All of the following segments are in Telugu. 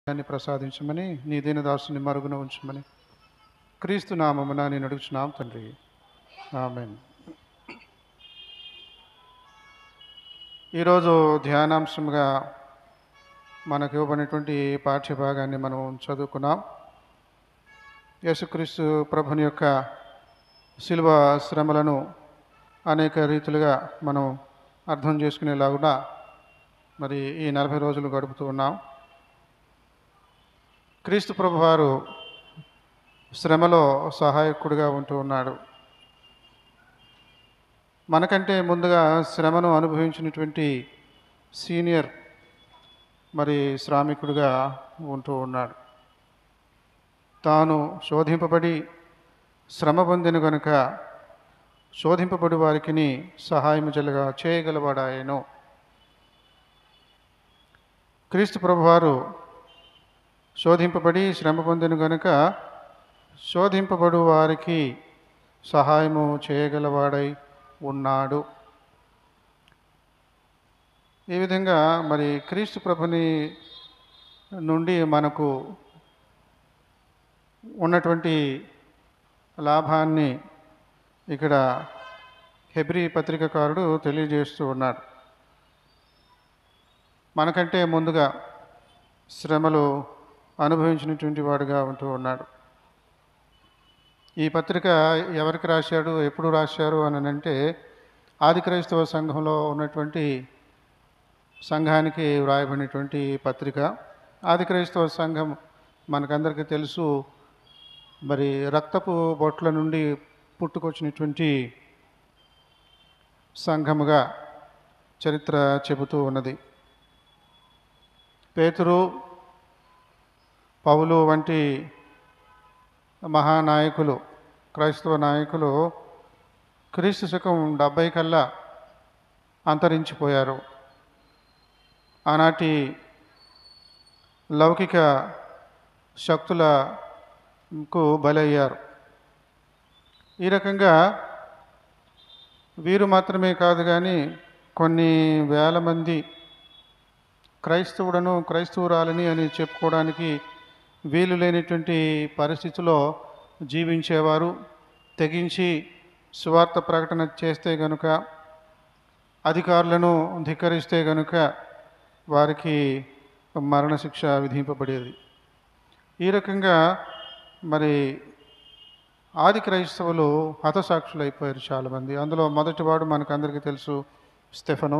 దాన్ని ప్రసాదించమని నీ దీనదాసుని మరుగున ఉంచమని క్రీస్తు నామమున నేను అడుగుచున్నాం తండ్రి ఆమెన్ ఈరోజు ధ్యానాంశంగా మనకు ఇవ్వబడినటువంటి పాఠ్యభాగాన్ని మనం చదువుకున్నాం యేసుక్రీస్తు ప్రభుని యొక్క శిలువ శ్రమలను అనేక రీతులుగా మనం అర్థం చేసుకునేలాగున మరి ఈ నలభై రోజులు గడుపుతూ ఉన్నాం క్రీస్తు ప్రభు వారు శ్రమలో సహాయకుడిగా ఉంటూ ఉన్నాడు మనకంటే ముందుగా శ్రమను అనుభవించినటువంటి సీనియర్ మరి శ్రామికుడిగా ఉంటూ ఉన్నాడు తాను శోధింపబడి శ్రమ పొందిన గనుక శోధింపబడి వారికి సహాయం జలగా చేయగలవాడాయను క్రీస్తు ప్రభువారు శోధింపబడి శ్రమ పొందిన గనుక శోధింపబడు వారికి సహాయము చేయగలవాడై ఉన్నాడు ఈ విధంగా మరి క్రీస్తు ప్రభుని నుండి మనకు ఉన్నటువంటి లాభాన్ని ఇక్కడ హెబ్రి పత్రికకారుడు తెలియజేస్తూ ఉన్నాడు మనకంటే ముందుగా శ్రమలు అనుభవించినటువంటి వాడుగా ఉంటూ ఉన్నాడు ఈ పత్రిక ఎవరికి రాశాడు ఎప్పుడు రాశారు అని అంటే ఆది క్రైస్తవ సంఘంలో ఉన్నటువంటి సంఘానికి వ్రాయబడినటువంటి పత్రిక ఆది క్రైస్తవ సంఘం మనకందరికీ తెలుసు మరి రక్తపు బొట్ల నుండి పుట్టుకొచ్చినటువంటి సంఘముగా చరిత్ర చెబుతూ ఉన్నది పేతురు పౌలు వంటి మహానాయకులు క్రైస్తవ నాయకులు క్రీస్తు శకం డెబ్బై కల్లా అంతరించిపోయారు ఆనాటి లౌకిక శక్తులకు బలయ్యారు ఈ రకంగా వీరు మాత్రమే కాదు కానీ కొన్ని వేల మంది క్రైస్తవుడను క్రైస్తవురాలని అని చెప్పుకోవడానికి వీలు లేనటువంటి పరిస్థితిలో జీవించేవారు తెగించి స్వార్థ ప్రకటన చేస్తే గనుక అధికారులను ధిక్కరిస్తే గనుక వారికి మరణశిక్ష విధింపబడేది ఈ రకంగా మరి ఆది క్రైస్తవులు హతసాక్షులు అయిపోయారు చాలామంది అందులో మొదటివాడు మనకందరికీ తెలుసు స్టెఫను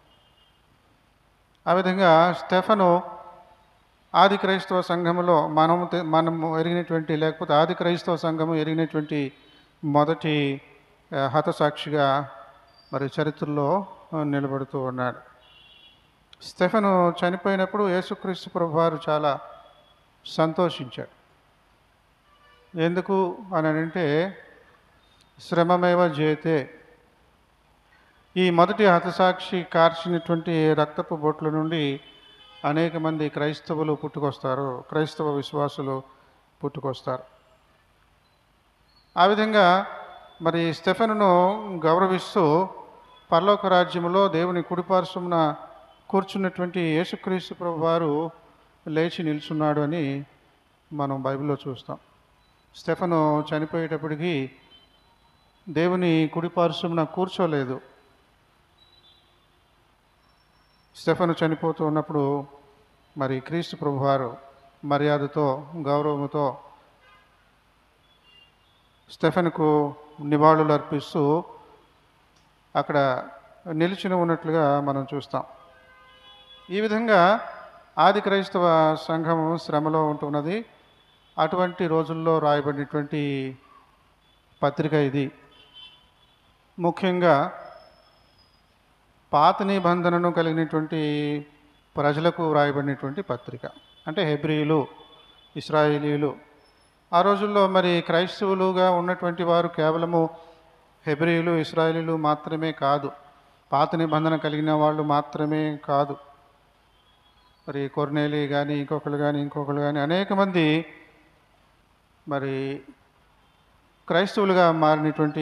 ఆ విధంగా స్టెఫను ఆది క్రైస్తవ సంఘములో మనము తె- మనము ఎరిగినటువంటి లేకపోతే ఆది క్రైస్తవ సంఘము ఎరిగినటువంటి మొదటి ఆ, హతసాక్షిగా మరి చరిత్రలో ఆ, నిలబడుతూ ఉన్నాడు స్టెఫను చనిపోయినప్పుడు యేసుక్రీస్తు ప్రభువారు చాలా సంతోషించాడు ఎందుకు అని అంటే శ్రమమేవ జేతే ఈ మొదటి హతసాక్షి కార్చినటువంటి రక్తపు బొట్ల నుండి అనేక మంది క్రైస్తవులు పుట్టుకొస్తారు క్రైస్తవ విశ్వాసులు పుట్టుకొస్తారు ఆ విధంగా మరి స్టెఫెనును గౌరవిస్తూ పరలోక రాజ్యములో దేవుని కుడిపార్శ్వమున కూర్చున్నటువంటి యేసుక్రీస్తు ప్రభు వారు లేచి నిల్చున్నాడు అని మనం బైబిల్లో చూస్తాం స్టెఫను చనిపోయేటప్పటికి దేవుని కుడిపార్శ్వమున కూర్చోలేదు స్టెఫను చనిపోతూ ఉన్నప్పుడు మరి క్రీస్తు ప్రభువారు మర్యాదతో గౌరవముతో స్టెఫెన్కు నివాళులు అర్పిస్తూ అక్కడ నిలిచిన ఉన్నట్లుగా మనం చూస్తాం ఈ విధంగా ఆది క్రైస్తవ సంఘం శ్రమలో ఉంటున్నది అటువంటి రోజుల్లో రాయబడినటువంటి పత్రిక ఇది ముఖ్యంగా పాత నిబంధనను కలిగినటువంటి ప్రజలకు వ్రాయబడినటువంటి పత్రిక అంటే హెబ్రియులు ఇస్రాయేలీలు ఆ రోజుల్లో మరి క్రైస్తవులుగా ఉన్నటువంటి వారు కేవలము హెబ్రియులు ఇస్రాయేలీలు మాత్రమే కాదు పాత నిబంధన కలిగిన వాళ్ళు మాత్రమే కాదు మరి కొర్నేలి కానీ ఇంకొకరు కానీ ఇంకొకరు కానీ అనేక మంది మరి క్రైస్తవులుగా మారినటువంటి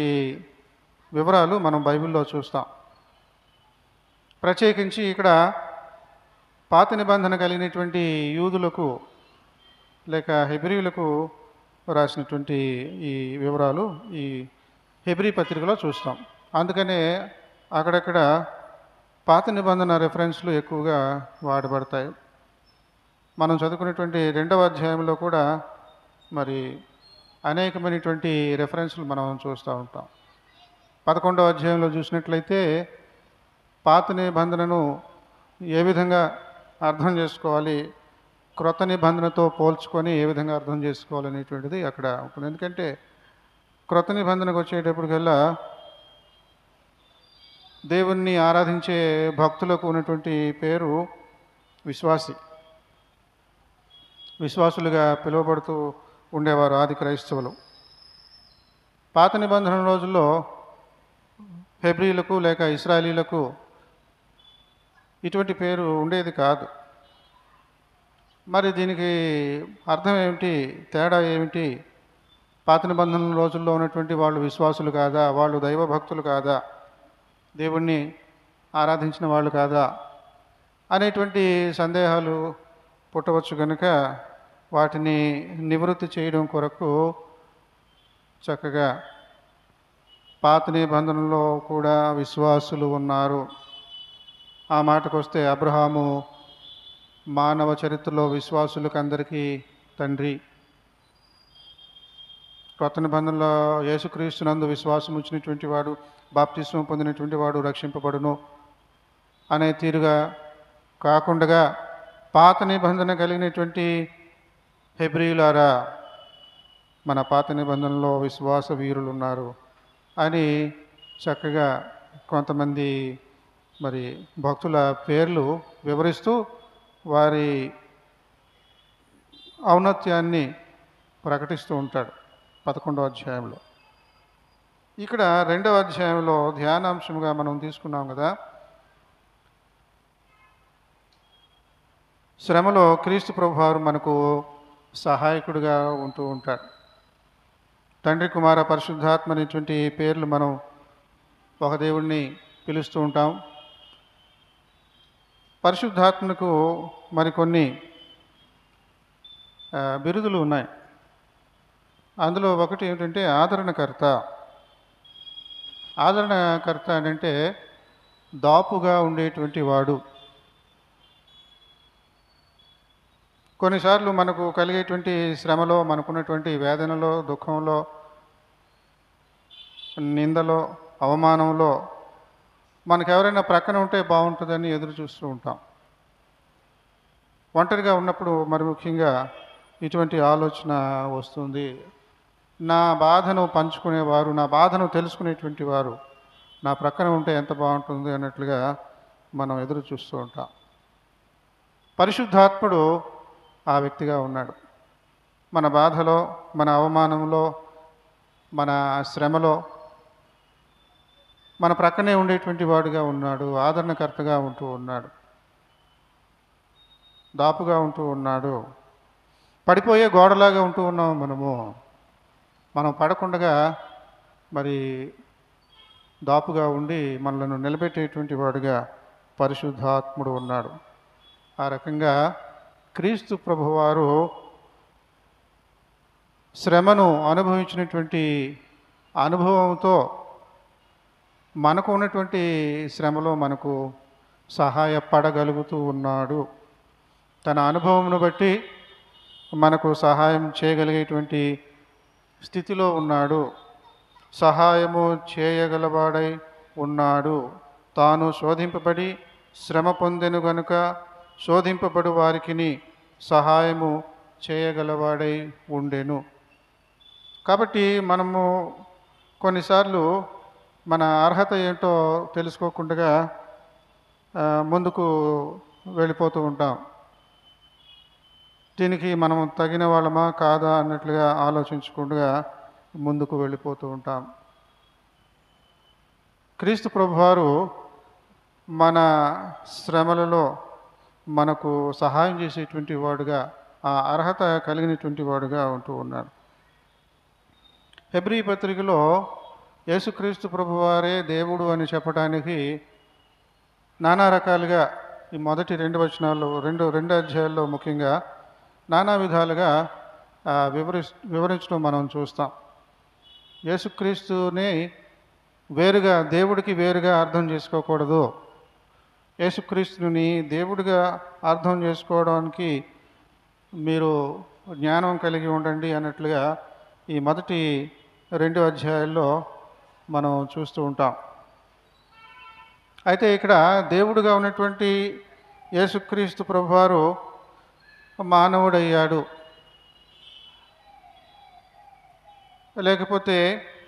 వివరాలు మనం బైబిల్లో చూస్తాం ప్రత్యేకించి ఇక్కడ పాత నిబంధన కలిగినటువంటి యూదులకు లేక హెబ్రియులకు రాసినటువంటి ఈ వివరాలు ఈ హెబ్రీ పత్రికలో చూస్తాం అందుకనే అక్కడక్కడ పాత నిబంధన రెఫరెన్స్లు ఎక్కువగా వాడబడతాయి మనం చదువుకునేటువంటి రెండవ అధ్యాయంలో కూడా మరి అనేకమైనటువంటి రెఫరెన్స్లు మనం చూస్తూ ఉంటాం పదకొండవ అధ్యాయంలో చూసినట్లయితే పాత నిబంధనను ఏ విధంగా అర్థం చేసుకోవాలి క్రొత్త నిబంధనతో పోల్చుకొని ఏ విధంగా అర్థం చేసుకోవాలనేటువంటిది అక్కడ ఉంటుంది ఎందుకంటే క్రొత్త నిబంధనకు వచ్చేటప్పటికల్లా దేవుణ్ణి ఆరాధించే భక్తులకు ఉన్నటువంటి పేరు విశ్వాసి విశ్వాసులుగా పిలువబడుతూ ఉండేవారు ఆది క్రైస్తవులు పాత నిబంధన రోజుల్లో హెబ్రీలకు లేక ఇస్రాయలీలకు ఇటువంటి పేరు ఉండేది కాదు మరి దీనికి అర్థం ఏమిటి తేడా ఏమిటి పాత నిబంధన రోజుల్లో ఉన్నటువంటి వాళ్ళు విశ్వాసులు కాదా వాళ్ళు దైవ భక్తులు కాదా దేవుణ్ణి ఆరాధించిన వాళ్ళు కాదా అనేటువంటి సందేహాలు పుట్టవచ్చు కనుక వాటిని నివృత్తి చేయడం కొరకు చక్కగా పాత నిబంధనలో కూడా విశ్వాసులు ఉన్నారు ఆ మాటకు వస్తే అబ్రహాము మానవ చరిత్రలో విశ్వాసులకు అందరికీ తండ్రి కొత్త నిబంధనలో యేసుక్రీస్తునందు విశ్వాసం ఉంచినటువంటి వాడు బాప్తిస్వం పొందినటువంటి వాడు రక్షింపబడును అనే తీరుగా కాకుండా పాత నిబంధన కలిగినటువంటి హెబ్రియులారా మన పాత నిబంధనలో విశ్వాస వీరులు ఉన్నారు అని చక్కగా కొంతమంది మరి భక్తుల పేర్లు వివరిస్తూ వారి ఔన్నత్యాన్ని ప్రకటిస్తూ ఉంటాడు పదకొండవ అధ్యాయంలో ఇక్కడ రెండవ అధ్యాయంలో ధ్యానాంశంగా మనం తీసుకున్నాం కదా శ్రమలో క్రీస్తు ప్రభువారు మనకు సహాయకుడిగా ఉంటూ ఉంటాడు తండ్రి కుమార పరిశుద్ధాత్మ అనేటువంటి పేర్లు మనం ఒక దేవుణ్ణి పిలుస్తూ ఉంటాం పరిశుద్ధాత్మకు మరికొన్ని ఆ, బిరుదులు ఉన్నాయి అందులో ఒకటి ఏమిటంటే ఆదరణకర్త ఆదరణకర్త అంటే దాపుగా ఉండేటువంటి వాడు కొన్నిసార్లు మనకు కలిగేటువంటి శ్రమలో మనకున్నటువంటి వేదనలో దుఃఖంలో నిందలో అవమానంలో మనకు ఎవరైనా ప్రక్కన ఉంటే బాగుంటుందని ఎదురు చూస్తూ ఉంటాం ఒంటరిగా ఉన్నప్పుడు మరి ముఖ్యంగా ఇటువంటి ఆలోచన వస్తుంది నా బాధను పంచుకునేవారు నా బాధను తెలుసుకునేటువంటి వారు నా ప్రక్కన ఉంటే ఎంత బాగుంటుంది అన్నట్లుగా మనం ఎదురు చూస్తూ ఉంటాం పరిశుద్ధాత్ముడు ఆ వ్యక్తిగా ఉన్నాడు మన బాధలో మన అవమానంలో మన శ్రమలో మన ప్రక్కనే ఉండేటువంటి వాడుగా ఉన్నాడు ఆదరణకర్తగా ఉంటూ ఉన్నాడు దాపుగా ఉంటూ ఉన్నాడు పడిపోయే గోడలాగా ఉంటూ ఉన్నాం మనము మనం పడకుండా మరి దాపుగా ఉండి మనలను నిలబెట్టేటువంటి వాడుగా పరిశుద్ధాత్ముడు ఉన్నాడు ఆ రకంగా క్రీస్తు ప్రభువారు శ్రమను అనుభవించినటువంటి అనుభవంతో మనకు ఉన్నటువంటి శ్రమలో మనకు సహాయపడగలుగుతూ ఉన్నాడు తన అనుభవంను బట్టి మనకు సహాయం చేయగలిగేటువంటి స్థితిలో ఉన్నాడు సహాయము చేయగలవాడై ఉన్నాడు తాను శోధింపబడి శ్రమ పొందెను గనుక శోధింపబడు వారికిని సహాయము చేయగలవాడై ఉండెను కాబట్టి మనము కొన్నిసార్లు మన అర్హత ఏంటో తెలుసుకోకుండా ఆ, ముందుకు వెళ్ళిపోతూ ఉంటాం దీనికి మనం తగిన వాళ్ళమా కాదా అన్నట్లుగా ఆలోచించకుండా ముందుకు వెళ్ళిపోతూ ఉంటాం క్రీస్తు ప్రభువారు మన శ్రమలలో మనకు సహాయం చేసేటువంటి వాడుగా ఆ అర్హత కలిగినటువంటి వాడుగా ఉంటూ ఉన్నాడు హెబ్రీ పత్రికలో యేసుక్రీస్తు ప్రభువారే దేవుడు అని చెప్పడానికి నానా రకాలుగా ఈ మొదటి రెండు వచనాల్లో రెండు రెండు అధ్యాయాల్లో ముఖ్యంగా నానా విధాలుగా ఆ, వివరి వివరించడం మనం చూస్తాం యేసుక్రీస్తుని వేరుగా దేవుడికి వేరుగా అర్థం చేసుకోకూడదు యేసుక్రీస్తుని దేవుడిగా అర్థం చేసుకోవడానికి మీరు జ్ఞానం కలిగి ఉండండి అన్నట్లుగా ఈ మొదటి రెండు అధ్యాయాల్లో మనం చూస్తూ ఉంటాం అయితే ఇక్కడ దేవుడుగా ఉన్నటువంటి యేసుక్రీస్తు ప్రభువారు మానవుడయ్యాడు లేకపోతే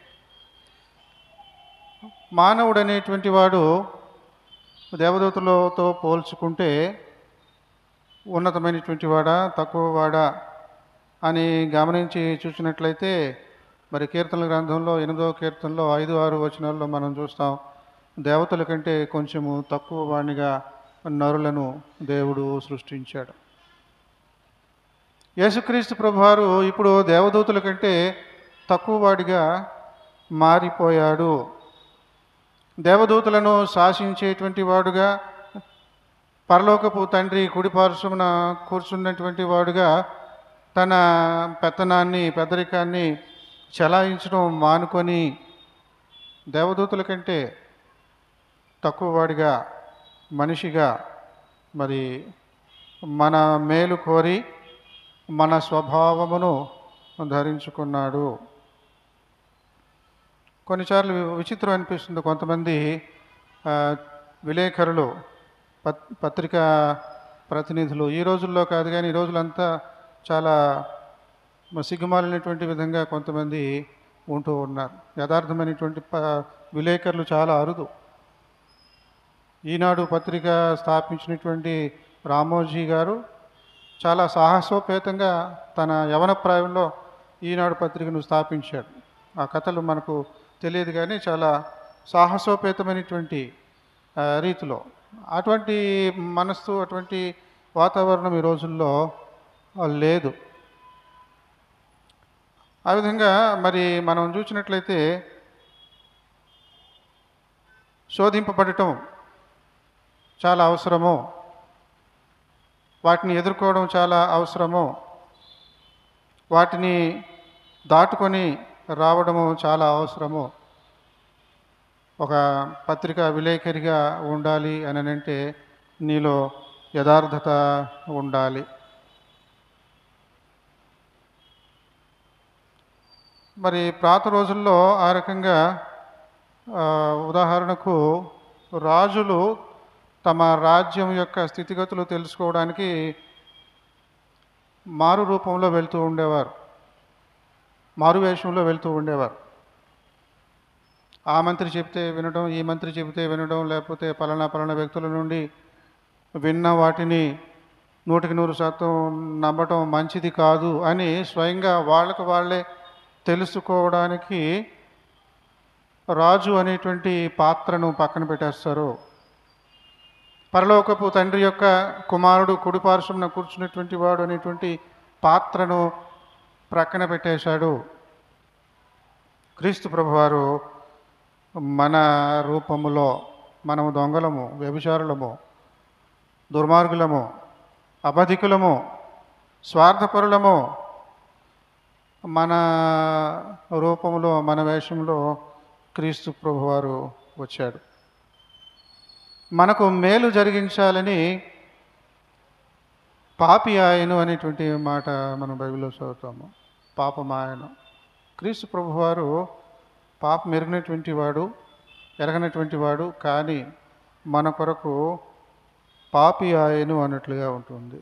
మానవుడు అనేటువంటి వాడు దేవదూతలతో పోల్చుకుంటే ఉన్నతమైనటువంటి వాడా తక్కువ వాడా అని గమనించి చూసినట్లయితే మరి కీర్తనల గ్రంథంలో ఎనిమిదవ కీర్తనలో ఐదు ఆరు వచనాల్లో మనం చూస్తాం దేవతల కంటే కొంచెము తక్కువ వాణిగా నరులను దేవుడు సృష్టించాడు యేసుక్రీస్తు ప్రభువారు ఇప్పుడు దేవదూతల కంటే తక్కువ వాడిగా మారిపోయాడు దేవదూతలను శాసించేటువంటి వాడుగా పరలోకపు తండ్రి కుడిపార్శ్వమున కూర్చున్నటువంటి వాడుగా తన పెత్తనాన్ని పెద్దరికాన్ని చలాయించడం మానుకొని దేవదూతల కంటే తక్కువ వాడిగా మనిషిగా మరి మన మేలు కోరి మన స్వభావమును ధరించుకున్నాడు కొన్నిసార్లు విచిత్రం అనిపిస్తుంది కొంతమంది ఆ, విలేకరులు పత్ పత్రికా ప్రతినిధులు ఈ రోజుల్లో కాదు కానీ ఈ రోజులంతా చాలా మ- సిగ్గుమాలినటువంటి విధంగా కొంతమంది ఉంటూ ఉన్నారు యథార్థమైనటువంటి ప విలేకరులు చాలా అరుదు ఈనాడు పత్రిక స్థాపించినటువంటి రామోజీ గారు చాలా సాహసోపేతంగా తన యవన ప్రాయంలో ఈనాడు పత్రికను స్థాపించాడు ఆ కథలు మనకు తెలియదు కానీ చాలా సాహసోపేతమైనటువంటి ఆ, రీతిలో అటువంటి మనస్సు అటువంటి వాతావరణం ఈ రోజుల్లో ఆ, లేదు ఆ విధంగా మరి మనం చూసినట్లయితే శోధింపబడటం చాలా అవసరము వాటిని ఎదుర్కోవడం చాలా అవసరము వాటిని దాటుకొని రావడము చాలా అవసరము ఒక పత్రిక విలేకరిగా ఉండాలి అని అంటే నీలో యథార్థత ఉండాలి మరి ప్రాత రోజుల్లో ఆ రకంగా ఆ, ఉదాహరణకు రాజులు తమ రాజ్యం యొక్క స్థితిగతులు తెలుసుకోవడానికి మారు రూపంలో వెళ్తూ ఉండేవారు మారు వేషంలో వెళ్తూ ఉండేవారు ఆ మంత్రి చెప్తే వినడం ఈ మంత్రి చెబితే వినడం లేకపోతే పలానా పలానా వ్యక్తుల నుండి విన్న వాటిని నూటికి నూరు శాతం నమ్మటం మంచిది కాదు అని స్వయంగా వాళ్ళకు వాళ్ళే తెలుసుకోవడానికి రాజు అనేటువంటి పాత్రను పక్కన పెట్టేస్తారు పరలోకపు తండ్రి యొక్క కుమారుడు కుడిపార్శ్వమున కూర్చున్నటువంటి వాడు అనేటువంటి పాత్రను ప్రక్కన పెట్టేశాడు క్రీస్తు ప్రభువారు మన రూపములో మనము దొంగలము వ్యభిచారులము దుర్మార్గులము అబధికులము స్వార్థపరులము మన రూపంలో మన వేషంలో క్రీస్తు ప్రభువారు వచ్చాడు మనకు మేలు జరిగించాలని పాపి ఆయను అనేటువంటి మాట మనం బైబిల్లో చదువుతాము పాపం ఆయను క్రీస్తు ప్రభువారు పాపం ఎరిగినటువంటి వాడు ఎరగనటువంటి వాడు కానీ మన కొరకు పాపి ఆయను అన్నట్లుగా ఉంటుంది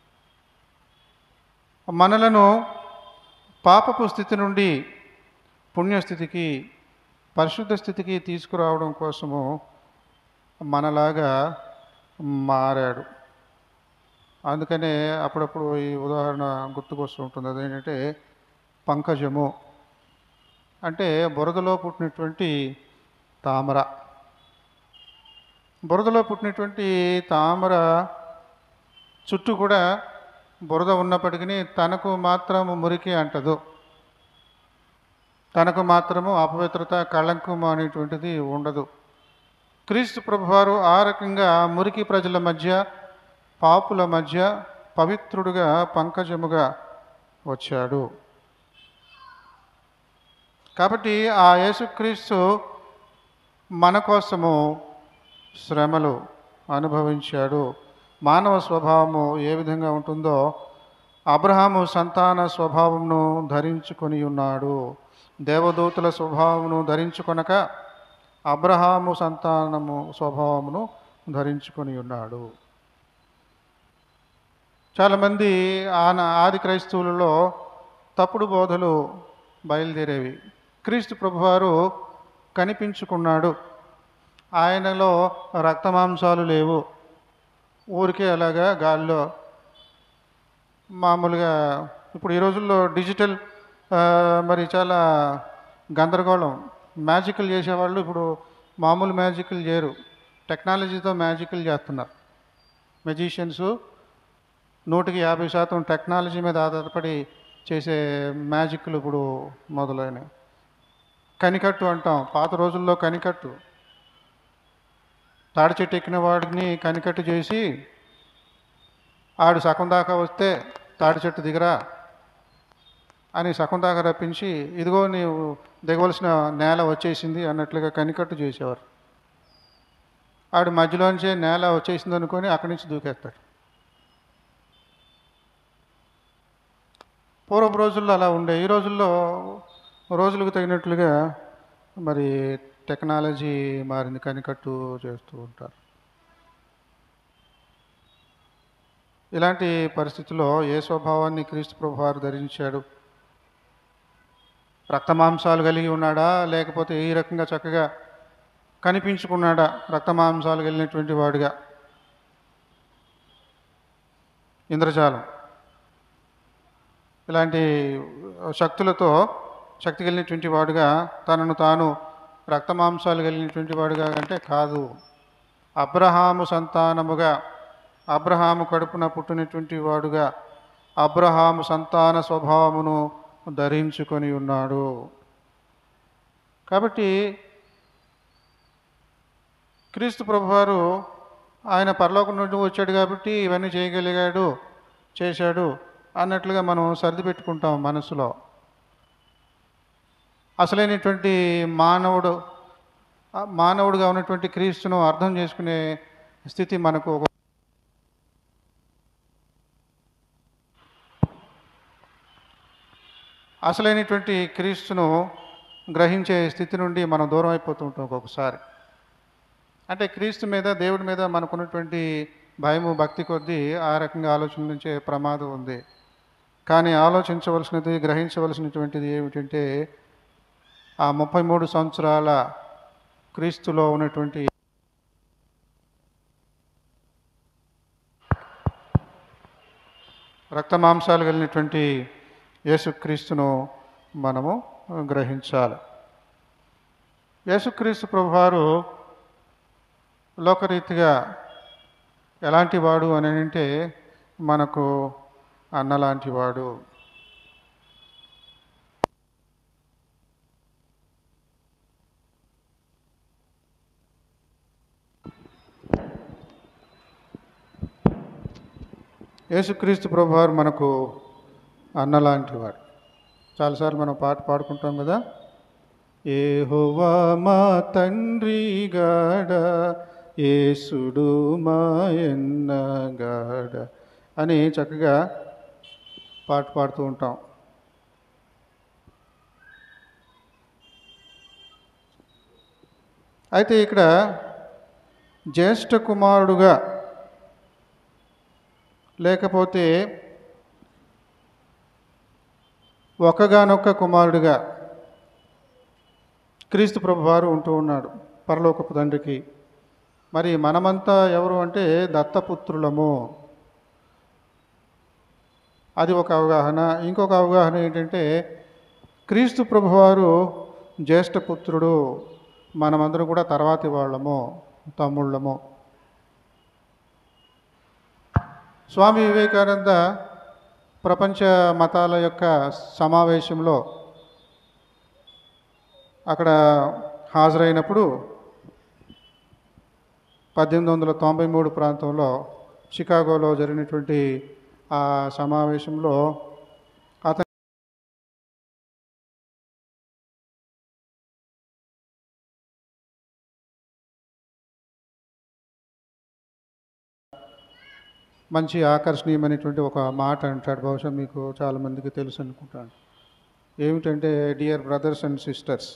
మనలను పాపపు స్థితి నుండి పుణ్యస్థితికి పరిశుద్ధ స్థితికి తీసుకురావడం కోసము మనలాగా మారాడు అందుకనే అప్పుడప్పుడు ఈ ఉదాహరణ గుర్తుకొస్తూ ఉంటుంది అదేంటంటే పంకజము అంటే బురదలో పుట్టినటువంటి తామర బురదలో పుట్టినటువంటి తామర చుట్టూ కూడా బురద ఉన్నప్పటికీ తనకు మాత్రం మురికి అంటదు తనకు మాత్రము అపవిత్రత కళంకం అనేటువంటిది ఉండదు క్రీస్తు ప్రభువారు ఆ రకంగా మురికి ప్రజల మధ్య పాపుల మధ్య పవిత్రుడుగా పంకజముగా వచ్చాడు కాబట్టి ఆ యేసుక్రీస్తు మన కోసము శ్రమలు అనుభవించాడు మానవ స్వభావము ఏ విధంగా ఉంటుందో అబ్రహాము సంతాన స్వభావమును ధరించుకొని ఉన్నాడు దేవదూతుల స్వభావమును ధరించుకొనక అబ్రహాము సంతానము స్వభావమును ధరించుకొని ఉన్నాడు చాలామంది ఆన ఆది క్రైస్తవులలో తప్పుడు బోధలు బయలుదేరేవి క్రీస్తు ప్రభువారు కనిపించుకున్నాడు ఆయనలో రక్తమాంసాలు లేవు ఊరికే అలాగా గాల్లో మామూలుగా ఇప్పుడు ఈ రోజుల్లో డిజిటల్ ఆ, మరి చాలా గందరగోళం మ్యాజికల్ చేసేవాళ్ళు ఇప్పుడు మామూలు మ్యాజికల్ చేయరు టెక్నాలజీతో మ్యాజికల్ చేస్తున్నారు మెజిషియన్స్ నూటికి యాభై శాతం టెక్నాలజీ మీద ఆధారపడి చేసే మ్యాజిక్లు ఇప్పుడు మొదలైనవి కనికట్టు అంటాం పాత రోజుల్లో కనికట్టు తాడి చెట్టు ఎక్కిన వాడిని కనికట్టు చేసి ఆడు సగం దాకా వస్తే తాడి చెట్టు దిగరా అని సగం దాకా రప్పించి ఇదిగో నీవు దిగవలసిన నేల వచ్చేసింది అన్నట్లుగా కనికట్టు చేసేవారు ఆడు మధ్యలోంచే నేల వచ్చేసింది అనుకొని అక్కడి నుంచి దూకేస్తాడు పూర్వపు రోజుల్లో అలా ఉండే ఈ రోజుల్లో రోజులకు తగినట్లుగా మరి టెక్నాలజీ మారింది కనికట్టు చేస్తూ ఉంటారు ఇలాంటి పరిస్థితుల్లో ఏ స్వభావాన్ని క్రీస్తు ప్రభువారు ధరించాడు రక్తమాంసాలు కలిగి ఉన్నాడా లేకపోతే ఈ రకంగా చక్కగా కనిపించుకున్నాడా రక్తమాంసాలు కలిగినటువంటి వాడుగా ఇంద్రజాలం ఇలాంటి శక్తులతో శక్తి కలిగినటువంటి వాడుగా తనను తాను రక్తమాంసాలు కలిగినటువంటి వాడుగా అంటే కాదు అబ్రహాము సంతానముగా అబ్రహాము కడుపున పుట్టినటువంటి వాడుగా అబ్రహాము సంతాన స్వభావమును ధరించుకొని ఉన్నాడు కాబట్టి క్రీస్తు ప్రభువారు ఆయన పరలోకం నుండి వచ్చాడు కాబట్టి ఇవన్నీ చేయగలిగాడు చేశాడు అన్నట్లుగా మనం సర్ది పెట్టుకుంటాం మనసులో అసలైనటువంటి మానవుడు ఆ మానవుడుగా ఉన్నటువంటి క్రీస్తును అర్థం చేసుకునే స్థితి మనకు ఒక అసలైనటువంటి క్రీస్తును గ్రహించే స్థితి నుండి మనం దూరం అయిపోతూ ఉంటాం ఒక్కొక్కసారి అంటే క్రీస్తు మీద దేవుడి మీద మనకున్నటువంటి భయము భక్తి కొద్దీ ఆ రకంగా ఆలోచించే ప్రమాదం ఉంది కానీ ఆలోచించవలసినది గ్రహించవలసినటువంటిది ఏమిటంటే ఆ ముప్పై మూడు సంవత్సరాల క్రీస్తులో ఉన్నటువంటి రక్తమాంసాలు కలిగినటువంటి యేసుక్రీస్తును మనము గ్రహించాలి యేసుక్రీస్తు ప్రభువారు లోకరీతిగా ఎలాంటి వాడు అని అంటే మనకు అన్నలాంటి వాడు యేసుక్రీస్తు ప్రభువారు మనకు అన్నలాంటి వాడు చాలాసార్లు మనం పాట పాడుకుంటాం కదా ఏహోవా మా తండ్రి గాడ యేసుడు మా ఎన్నగాడ అని చక్కగా పాట పాడుతూ ఉంటాం అయితే ఇక్కడ జ్యేష్ఠ కుమారుడుగా లేకపోతే ఒకగానొక్క కుమారుడిగా క్రీస్తు ప్రభువారు ఉంటూ ఉన్నాడు పరలోకపు తండ్రికి మరి మనమంతా ఎవరు అంటే దత్తపుత్రులము అది ఒక అవగాహన ఇంకొక అవగాహన ఏంటంటే క్రీస్తు ప్రభువారు జ్యేష్ఠపుత్రుడు మనమందరం కూడా తర్వాతి వాళ్ళము తమ్ముళ్ళము స్వామి వివేకానంద ప్రపంచ మతాల యొక్క సమావేశంలో అక్కడ హాజరైనప్పుడు పద్దెనిమిది వందల తొంభై మూడు ప్రాంతంలో షికాగోలో జరిగినటువంటి ఆ సమావేశంలో అతను మంచి ఆకర్షణీయమైనటువంటి ఒక మాట అంటాడు బహుశా మీకు చాలామందికి తెలుసు అనుకుంటాను ఏమిటంటే డియర్ బ్రదర్స్ అండ్ సిస్టర్స్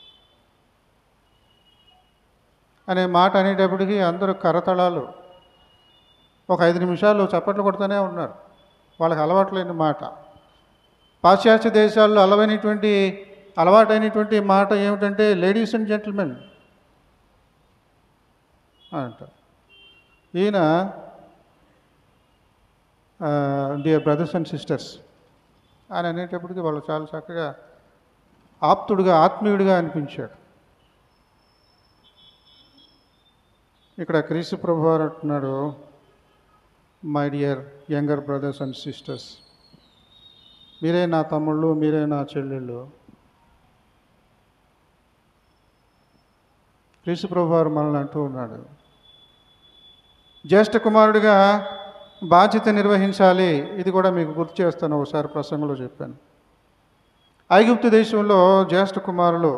అనే మాట అనేటప్పటికీ అందరూ కరతళాలు ఒక ఐదు నిమిషాలు చప్పట్లు కొడుతూనే ఉన్నారు వాళ్ళకి అలవాట్లేని మాట పాశ్చాత్య దేశాల్లో అలవైనటువంటి అలవాటైనటువంటి మాట ఏమిటంటే లేడీస్ అండ్ జెంటిల్మెన్ అంటారు ఈయన డియర్ బ్రదర్స్ అండ్ సిస్టర్స్ అని అనేటప్పటికి వాళ్ళు చాలా చక్కగా ఆప్తుడుగా ఆత్మీయుడిగా అనిపించాడు ఇక్కడ క్రీస్తు ప్రభు వారు అంటున్నాడు my dear younger brothers and sisters మీరే నా తమ్ముళ్ళు మీరే నా చెల్లెళ్ళు క్రీస్తు ప్రభు వారు మనల్ని అంటూ ఉన్నాడు జ్యేష్ఠ కుమారుడిగా బాధ్యత నిర్వహించాలి ఇది కూడా మీకు గుర్తు చేస్తాను ఒకసారి ప్రసంగంలో చెప్పాను ఐగుప్తు దేశంలో జ్యేష్ఠ కుమారులు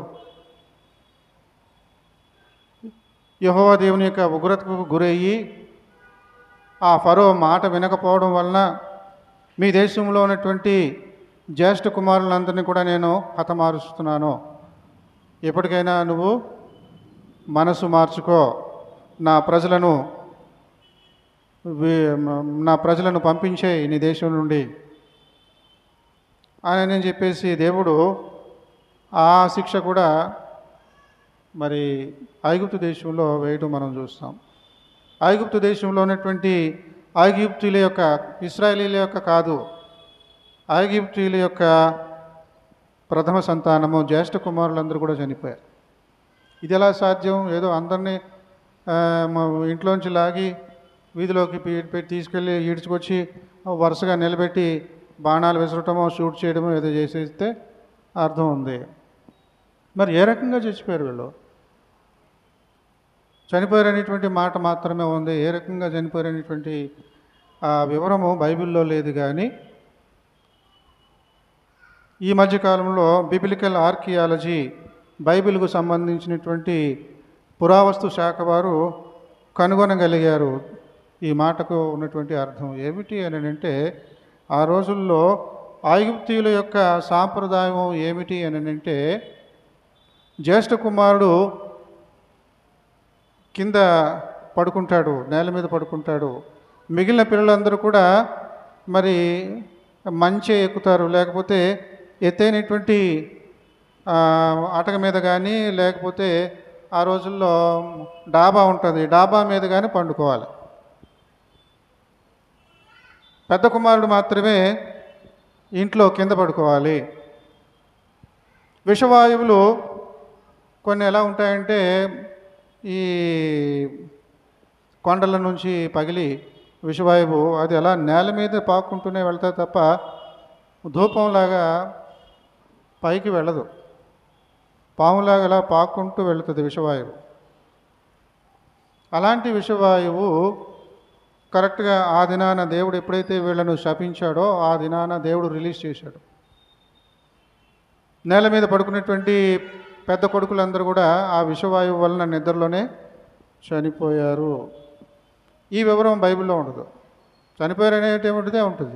యహోవా దేవుని యొక్క ఉగ్రతకు గురయ్యి ఆ ఫరో మాట వినకపోవడం వలన మీ దేశంలో ఉన్నటువంటి జ్యేష్ఠ కుమారులందరినీ కూడా నేను హతమారుస్తున్నాను ఎప్పటికైనా నువ్వు మనసు మార్చుకో నా ప్రజలను వీ- మ- నా ప్రజలను పంపించే నీ దేశం నుండి అని నేను చెప్పేసి దేవుడు ఆ శిక్ష కూడా మరి ఐగుప్తు దేశంలో వేయడం మనం చూస్తాం ఐగుప్తు దేశంలో ఉన్నటువంటి ఐగుప్తుల యొక్క ఇస్రాయేలీల యొక్క కాదు ఐగుప్తుల యొక్క ప్రథమ సంతానము జ్యేష్ఠ కుమారులందరూ కూడా చనిపోయారు ఇది ఎలా సాధ్యం ఏదో అందరినీ ఆ, మా ఇంట్లోంచి లాగి వీధిలోకి పీ- పెట్టి తీసుకెళ్ళి ఈడ్చుకొచ్చి వరుసగా నిలబెట్టి బాణాలు విసరటమో షూట్ చేయడమో ఏదో చేసేస్తే అర్థం ఉంది మరి ఏ రకంగా చచ్చిపోయారు వీళ్ళు చనిపోయారనేటువంటి మాట మాత్రమే ఉంది ఏ రకంగా చనిపోయారనేటువంటి ఆ వివరము బైబిల్లో లేదు కానీ ఈ మధ్యకాలంలో బిబిలికల్ ఆర్కియాలజీ బైబిల్కు సంబంధించినటువంటి పురావస్తు శాఖ వారు కనుగొనగలిగారు ఈ మాటకు ఉన్నటువంటి అర్థం ఏమిటి అని అంటే ఆ రోజుల్లో ఐగుప్తీయుల యొక్క సాంప్రదాయం ఏమిటి అని అంటే జ్యేష్ఠ కుమారుడు కింద పడుకుంటాడు నేల మీద పడుకుంటాడు మిగిలిన పిల్లలందరూ కూడా మరి మంచే ఎక్కుతారు లేకపోతే ఎత్తైనటువంటి ఆ, అటక మీద కానీ లేకపోతే ఆ రోజుల్లో డాబా ఉంటుంది డాబా మీద కానీ పండుకోవాలి పెద్ద కుమారుడు మాత్రమే ఇంట్లో కింద పడుకోవాలి విషవాయువులు కొన్ని ఎలా ఉంటాయంటే ఈ కొండల నుంచి పగిలి విషవాయువు అది అలా నేల మీద పాక్కుంటూనే వెళ్తాయి తప్ప ధూపంలాగా పైకి వెళ్ళదు పాములాగా అలా పాక్కుంటూ వెళుతుంది విషవాయువు అలాంటి విషవాయువు కరెక్ట్గా ఆ దినాన దేవుడు ఎప్పుడైతే వీళ్ళను శపించాడో ఆ దినాన దేవుడు రిలీజ్ చేశాడు నేల మీద పడుకున్నటువంటి పెద్ద కొడుకులందరూ కూడా ఆ విషవాయువు వలన నిద్రలోనే చనిపోయారు ఈ వివరం బైబిల్లో ఉండదు చనిపోయారు అనేటువంటిదే ఉంటుంది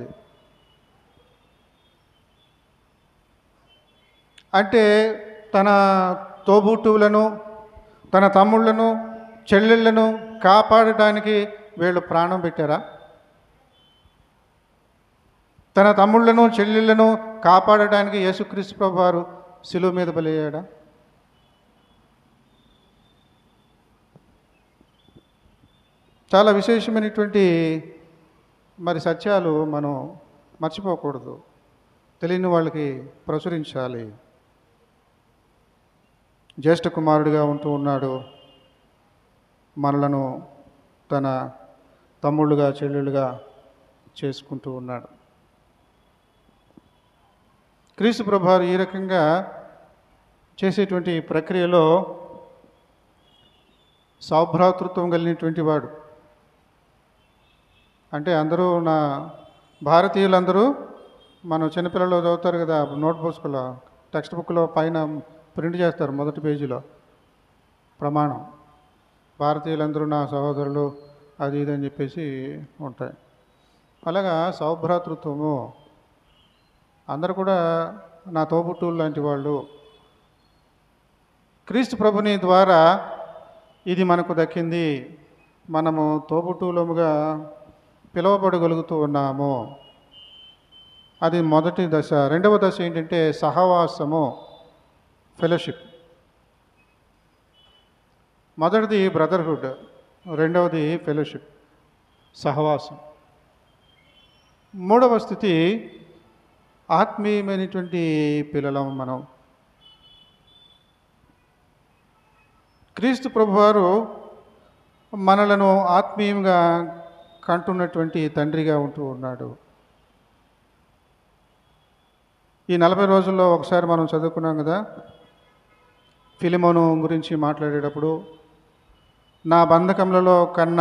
అంటే తన తోబుట్టువులను తన తమ్ముళ్ళను చెల్లెళ్ళను కాపాడటానికి వీళ్ళు ప్రాణం పెట్టారా తన తమ్ముళ్ళను చెల్లెళ్ళను కాపాడటానికి యేసుక్రీస్తు ప్రభు వారు శిలువ మీద బలయ్యాడా చాలా విశేషమైనటువంటి మరి సత్యాలు మనం మర్చిపోకూడదు తెలియని వాళ్ళకి ప్రచురించాలి జ్యేష్ఠ కుమారుడిగా ఉంటూ ఉన్నాడు మనలను తన తమ్ముళ్ళుగా చెల్లెళ్ళుగా చేసుకుంటూ ఉన్నాడు క్రీస్తు ప్రభారు ఈ రకంగా చేసేటువంటి ప్రక్రియలో సౌభ్రాతృత్వం కలిగినటువంటి వాడు అంటే అందరూ నా భారతీయులందరూ మనం చిన్నపిల్లలు చదువుతారు కదా నోట్ బుక్స్లో టెక్స్ట్ బుక్లో పైన ప్రింట్ చేస్తారు మొదటి పేజీలో ప్రమాణం భారతీయులందరూ నా సహోదరులు అది ఇది అని చెప్పేసి ఉంటాయి అలాగా సౌభ్రాతృత్వము అందరు కూడా నా తోబుట్టువులు లాంటి వాళ్ళు క్రీస్తు ప్రభుని ద్వారా ఇది మనకు దక్కింది మనము తోబుట్టువులముగా పిలువబడగలుగుతూ ఉన్నాము అది మొదటి దశ రెండవ దశ ఏంటంటే సహవాసము ఫెలోషిప్ మొదటిది బ్రదర్హుడ్ రెండవది ఫెలోషిప్ సహవాసం మూడవ స్థితి ఆత్మీయమైనటువంటి పిల్లలం మనం క్రీస్తు ప్రభువారు మనలను ఆత్మీయంగా కంటున్నటువంటి తండ్రిగా ఉంటూ ఉన్నాడు ఈ నలభై రోజుల్లో ఒకసారి మనం చదువుకున్నాం కదా ఫిలిమోను గురించి మాట్లాడేటప్పుడు నా బంధకములలో కన్న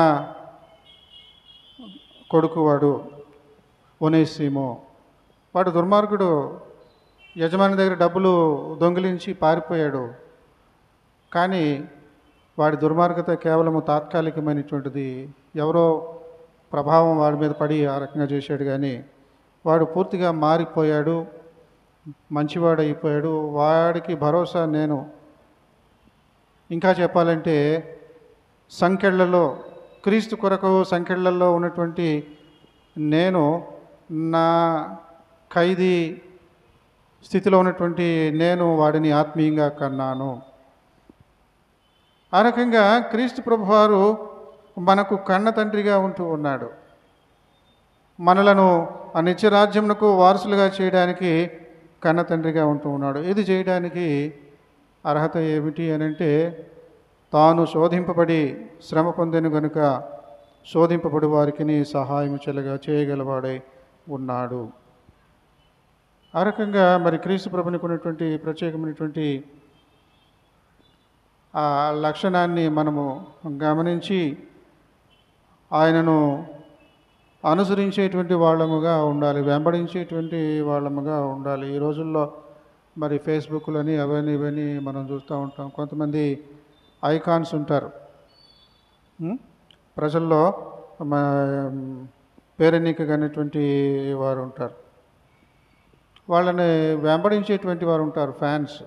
కొడుకు వాడు ఒనేసిమో వాడు దుర్మార్గుడు యజమాని దగ్గర డబ్బులు దొంగిలించి పారిపోయాడు కానీ వాడి దుర్మార్గత కేవలము తాత్కాలికమైనటువంటిది ఎవరో ప్రభావం వాడి మీద పడి ఆ రకంగా చేశాడు కానీ వాడు పూర్తిగా మారిపోయాడు మంచివాడు అయిపోయాడు వాడికి భరోసా నేను ఇంకా చెప్పాలంటే సంఖ్యలలో క్రీస్తు కొరకు సంఖ్యలలో ఉన్నటువంటి నేను నా ఖైదీ స్థితిలో ఉన్నటువంటి నేను వాడిని ఆత్మీయంగా కన్నాను ఆ రకంగా క్రీస్తు ప్రభువారు మనకు కన్న తండ్రిగా ఉంటూ ఉన్నాడు మనలను ఆ నిత్యరాజ్యమునకు వారసులుగా చేయడానికి కన్న తండ్రిగా ఉంటూ ఉన్నాడు ఇది చేయడానికి అర్హత ఏమిటి అని అంటే తాను శోధింపబడి శ్రమ పొందిన గనుక శోధింపబడి వారికి సహాయం చెలగా చేయగలవాడై ఉన్నాడు ఆ రకంగా మరి క్రీస్తు ప్రభునికి ఉన్నటువంటి ప్రత్యేకమైనటువంటి ఆ లక్షణాన్ని మనము గమనించి ఆయనను అనుసరించేటువంటి వాళ్ళముగా ఉండాలి వెంబడించేటువంటి వాళ్ళముగా ఉండాలి ఈ రోజుల్లో మరి ఫేస్బుక్లని అవన్నీ ఇవన్నీ మనం చూస్తూ ఉంటాం కొంతమంది ఐకాన్స్ ఉంటారు ఉం? ప్రజల్లో మా పేరెన్నికగనటువంటి వారు ఉంటారు వాళ్ళని వెంబడించేటువంటి వారు ఉంటారు ఫ్యాన్స్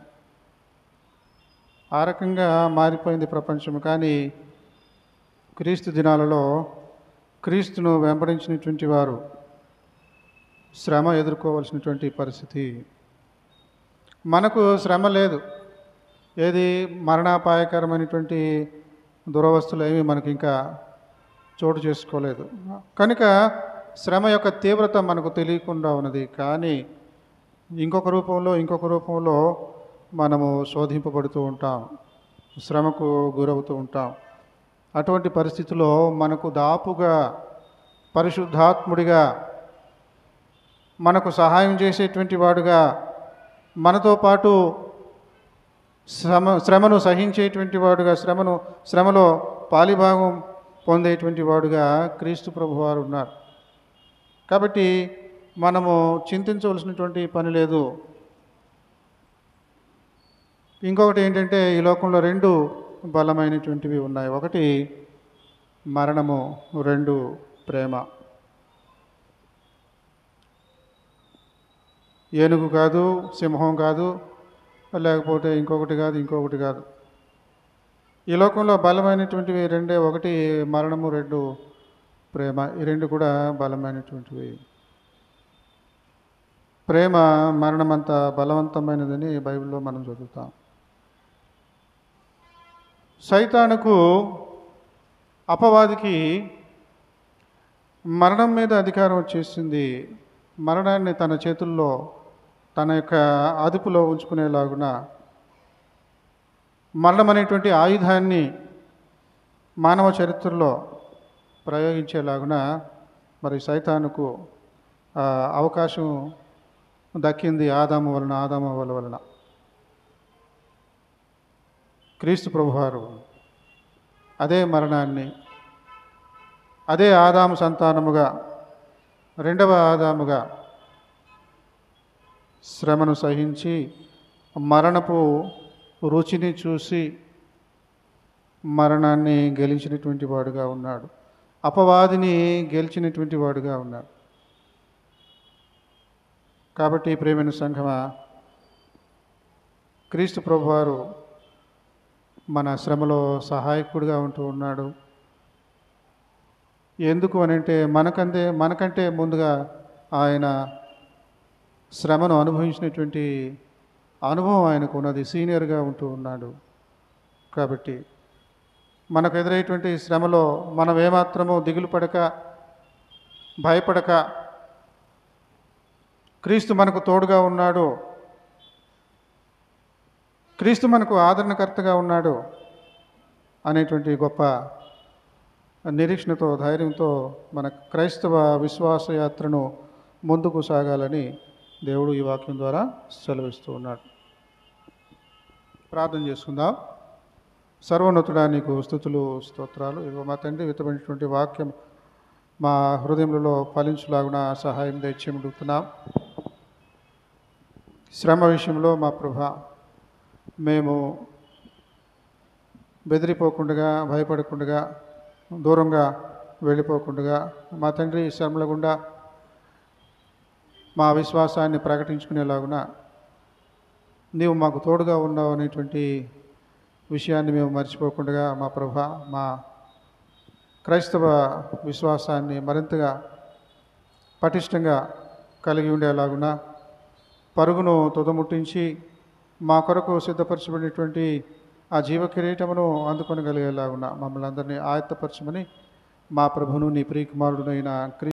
ఆ రకంగా మారిపోయింది ప్రపంచం కానీ క్రీస్తు దినాలలో క్రీస్తును వెంబడించినటువంటి వారు శ్రమ ఎదుర్కోవాల్సినటువంటి పరిస్థితి మనకు శ్రమ లేదు ఏది మరణాపాయకరమైనటువంటి దురవస్థలు ఏమీ మనకి ఇంకా చోటు చేసుకోలేదు కనుక శ్రమ యొక్క తీవ్రత మనకు తెలియకుండా ఉన్నది కానీ ఇంకొక రూపంలో ఇంకొక రూపంలో మనము శోధింపబడుతూ ఉంటాం శ్రమకు గురవుతూ ఉంటాం అటువంటి పరిస్థితిలో మనకు దాపుగా పరిశుద్ధాత్ముడిగా మనకు సహాయం చేసేటువంటి వాడుగా మనతో పాటు శ్రమ శ్రమను సహించేటువంటి వాడుగా శ్రమను శ్రమలో పాలిభాగం పొందేటువంటి వాడుగా క్రీస్తు ప్రభువారు ఉన్నారు కాబట్టి మనము చింతించవలసినటువంటి పని లేదు ఇంకొకటి ఏంటంటే ఈ లోకంలో రెండు బలమైనటువంటివి ఉన్నాయి ఒకటి మరణము రెండు ప్రేమ ఏనుగు కాదు సింహం కాదు లేకపోతే ఇంకొకటి కాదు ఇంకొకటి కాదు ఈ లోకంలో బలమైనటువంటివి రెండే ఒకటి మరణము రెండు ప్రేమ ఈ రెండు కూడా బలమైనటువంటివి ప్రేమ మరణమంత బలవంతమైనదని బైబిల్లో మనం చదువుతాం సైతానుకు అపవాదికి మరణం మీద అధికారం వచ్చేసింది మరణాన్ని తన చేతుల్లో తన యొక్క అదుపులో ఉంచుకునేలాగున మరణం అనేటువంటి ఆయుధాన్ని మానవ చరిత్రలో ప్రయోగించేలాగున మరి సైతానుకు ఆ, అవకాశం దక్కింది ఆదాము వలన ఆదాము వల వలన క్రీస్తు ప్రభువారు అదే మరణాన్ని అదే ఆదాము సంతానముగా రెండవ ఆదాముగా శ్రమను సహించి మరణపు రుచిని చూసి మరణాన్ని గెలిచినటువంటి వాడుగా ఉన్నాడు అపవాదిని గెలిచినటువంటి వాడుగా ఉన్నాడు కాబట్టి ప్రేమైన సంఘమా క్రీస్తు ప్రభువారు మన శ్రమలో సహాయకుడిగా ఉంటూ ఉన్నాడు ఎందుకు అని అంటే మనకంటే మనకంటే ముందుగా ఆయన శ్రమను అనుభవించినటువంటి అనుభవం ఆయనకు ఉన్నది సీనియర్గా ఉంటూ ఉన్నాడు కాబట్టి మనకు ఎదురయ్యేటువంటి శ్రమలో మనం ఏమాత్రమో దిగులు పడక భయపడక క్రీస్తు మనకు తోడుగా ఉన్నాడు క్రీస్తు మనకు ఆదరణకర్తగా ఉన్నాడు అనేటువంటి గొప్ప నిరీక్షణతో ధైర్యంతో మన క్రైస్తవ విశ్వాస యాత్రను ముందుకు సాగాలని దేవుడు ఈ వాక్యం ద్వారా సెలవిస్తూ ఉన్నాడు ప్రార్థన చేసుకుందాం సర్వోన్నతుడా నీకు స్థుతులు స్తోత్రాలు ఇదిగో మా తండ్రి విత్తమైనటువంటి వాక్యం మా హృదయములలో ఫలించులాగున సహాయం తెచ్చిముడుతున్నాం శ్రమ విషయంలో మా ప్రభ మేము బెదిరిపోకుండా భయపడకుండా దూరంగా వెళ్ళిపోకుండా మా తండ్రి శ్రమల గుండా మా విశ్వాసాన్ని ప్రకటించుకునేలాగున నీవు మాకు తోడుగా ఉన్నావు అనేటువంటి విషయాన్ని మేము మర్చిపోకుండా మా ప్రభ మా క్రైస్తవ విశ్వాసాన్ని మరింతగా పటిష్టంగా కలిగి ఉండేలాగున పరుగును తుదముట్టించి మా కొరకు సిద్ధపరచబడినటువంటి ఆ జీవ కిరీటమును అందుకొనగలిగేలాగున మమ్మల్ని అందరినీ ఆయత్తపరచమని మా ప్రభును నీ ప్రియకుమారుడునైన క్రీ